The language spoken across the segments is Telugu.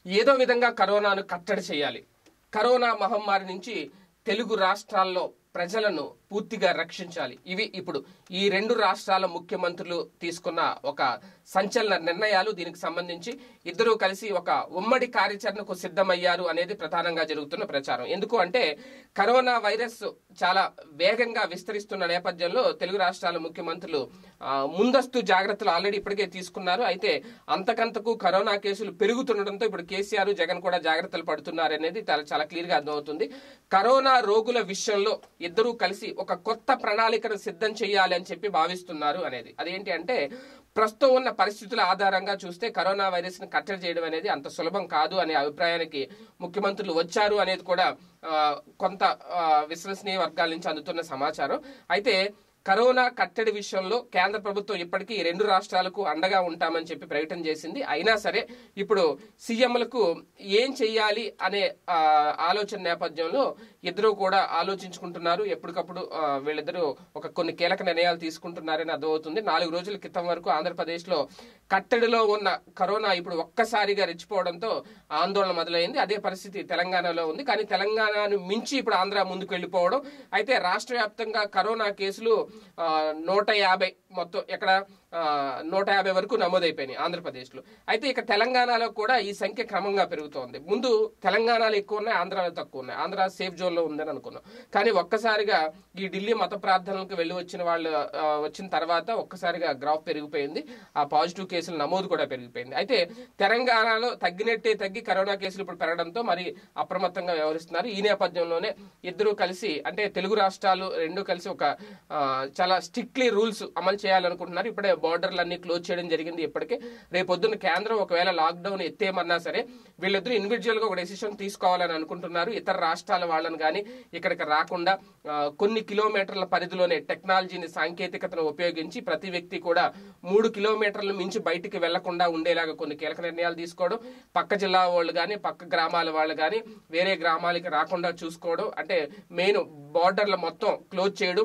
ఏదో విధంగా కరోనాను కట్టడి చేయాలి కరోనా మహమ్మారి నుంచి తెలుగు రాష్ట్రాల్లో ప్రజలను పూర్తిగా రక్షించాలి ఇవి ఇప్పుడు ఈ రెండు రాష్ట్రాల ముఖ్యమంత్రులు తీసుకున్న ఒక సంచలన నిర్ణయాలు దీనికి సంబంధించి ఇద్దరూ కలిసి ఒక ఉమ్మడి కార్యాచరణకు సిద్ధమయ్యారు అనేది ప్రధానంగా జరుగుతున్న ప్రచారం ఎందుకు అంటే కరోనా వైరస్ చాలా వేగంగా విస్తరిస్తున్న నేపథ్యంలో తెలుగు రాష్ట్రాల ముఖ్యమంత్రులు ఆ, ముందస్తు జాగ్రత్తలు ఆల్రెడీ ఇప్పటికే తీసుకున్నారు అయితే అంతకంతకు కరోనా కేసులు పెరుగుతుండటంతో ఇప్పుడు కేసీఆర్ జగన్ కూడా జాగ్రత్తలు పడుతున్నారు అనేది చాలా చాలా క్లియర్ గా అర్థమవుతుంది కరోనా రోగుల విషయంలో ఇద్దరూ కలిసి ఒక కొత్త ప్రణాళికను సిద్ధం చేయాలి అని చెప్పి భావిస్తున్నారు అనేది అదేంటి అంటే ప్రస్తుతం ఉన్న పరిస్థితుల ఆధారంగా చూస్తే కరోనా వైరస్ ని కట్టడి చేయడం అనేది అంత సులభం కాదు అనే అభిప్రాయానికి ముఖ్యమంత్రులు వచ్చారు అనేది కూడా ఆ, కొంత ఆ, విశ్వసనీయ వర్గాల నుంచి అందుతున్న సమాచారం అయితే కరోనా కట్టడి విషయంలో కేంద్ర ప్రభుత్వం ఇప్పటికీ ఈ రెండు రాష్ట్రాలకు అండగా ఉంటామని చెప్పి ప్రకటన చేసింది అయినా సరే ఇప్పుడు సీఎంలకు ఏం చెయ్యాలి అనే ఆ, ఆలోచన నేపథ్యంలో ఇద్దరు కూడా ఆలోచించుకుంటున్నారు ఎప్పటికప్పుడు ఆ, వీళ్ళిద్దరూ ఒక కొన్ని కీలక నిర్ణయాలు తీసుకుంటున్నారని అర్థమవుతుంది నాలుగు రోజుల క్రితం వరకు ఆంధ్రప్రదేశ్ లో కట్టడిలో ఉన్న కరోనా ఇప్పుడు ఒక్కసారిగా రెచ్చిపోవడంతో ఆందోళన మొదలైంది అదే పరిస్థితి తెలంగాణలో ఉంది కానీ తెలంగాణను మించి ఇప్పుడు ఆంధ్ర ముందుకు వెళ్ళిపోవడం అయితే రాష్ట్ర వ్యాప్తంగా కరోనా కేసులు ఆ, నూట యాభై మొత్తం ఎక్కడ ఆ, నూట యాభై వరకు నమోదైపోయినాయి ఆంధ్రప్రదేశ్లో అయితే ఇక తెలంగాణలో కూడా ఈ సంఖ్య క్రమంగా పెరుగుతోంది ముందు తెలంగాణలో ఎక్కువ ఉన్నాయి ఆంధ్రాలో తక్కువ ఉన్నాయి ఆంధ్ర సేఫ్ జోన్లో ఉందని అనుకున్నాం కానీ ఒక్కసారిగా ఈ ఢిల్లీ మత ప్రార్థనలకు వెళ్ళి వచ్చిన వాళ్ళు ఆ, వచ్చిన తర్వాత ఒక్కసారిగా గ్రాఫ్ పెరిగిపోయింది ఆ పాజిటివ్ కేసుల నమోదు కూడా పెరిగిపోయింది అయితే తెలంగాణలో తగ్గినట్టే తగ్గి కరోనా కేసులు ఇప్పుడు పెరగడంతో మరి అప్రమత్తంగా వ్యవహరిస్తున్నారు ఈ నేపథ్యంలోనే ఇద్దరు కలిసి అంటే తెలుగు రాష్ట్రాలు రెండు కలిసి ఒక ఆ, చాలా స్ట్రిక్ట్లీ రూల్స్ అమలు చేయాలనుకుంటున్నారు ఇప్పుడే బార్డర్లు అన్ని క్లోజ్ చేయడం జరిగింది ఇప్పటికే రేపొద్దున కేంద్రం ఒకవేళ లాక్డౌన్ ఎత్తేయమన్నా సరే వీళ్ళిద్దరూ ఇండివిజువల్ గా ఒక డెసిషన్ తీసుకోవాలని అనుకుంటున్నారు ఇతర రాష్ట్రాల వాళ్ళని కానీ ఇక్కడికి రాకుండా ఆ, కొన్ని కిలోమీటర్ల పరిధిలోనే టెక్నాలజీని సాంకేతికతను ఉపయోగించి ప్రతి వ్యక్తి కూడా మూడు కిలోమీటర్ల మించి బయటికి వెళ్లకుండా ఉండేలాగా కొన్ని కీలక నిర్ణయాలు తీసుకోవడం పక్క జిల్లా వాళ్ళు కానీ పక్క గ్రామాల వాళ్ళు కానీ వేరే గ్రామాలకి రాకుండా చూసుకోవడం అంటే మెయిన్ బార్డర్ల మొత్తం క్లోజ్ చేయడం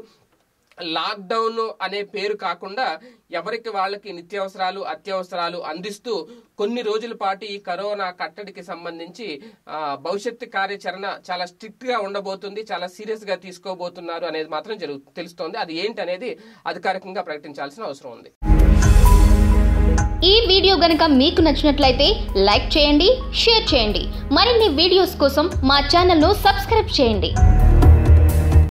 లాక్డౌన్ అనే పేరు కాకుండా ఎవరికి వాళ్ళకి నిత్యావసరాలు అత్యవసరాలు అందిస్తూ కొన్ని రోజుల పాటు ఈ కరోనా కట్టడికి సంబంధించి ఆ, భవిష్యత్తు కార్యాచరణ చాలా స్ట్రిక్ట్ గా ఉండబోతుంది చాలా సీరియస్ గా తీసుకోబోతున్నారు అనేది మాత్రం జరుగు తెలుస్తోంది అది ఏంటి అనేది అధికారికంగా ప్రకటించాల్సిన అవసరం ఉంది ఈ వీడియో గనుక మీకు నచ్చినట్లయితే లైక్ చేయండి షేర్ చేయండి మరిన్ని వీడియోస్ కోసం మా ఛానల్ను సబ్స్క్రైబ్ చేయండి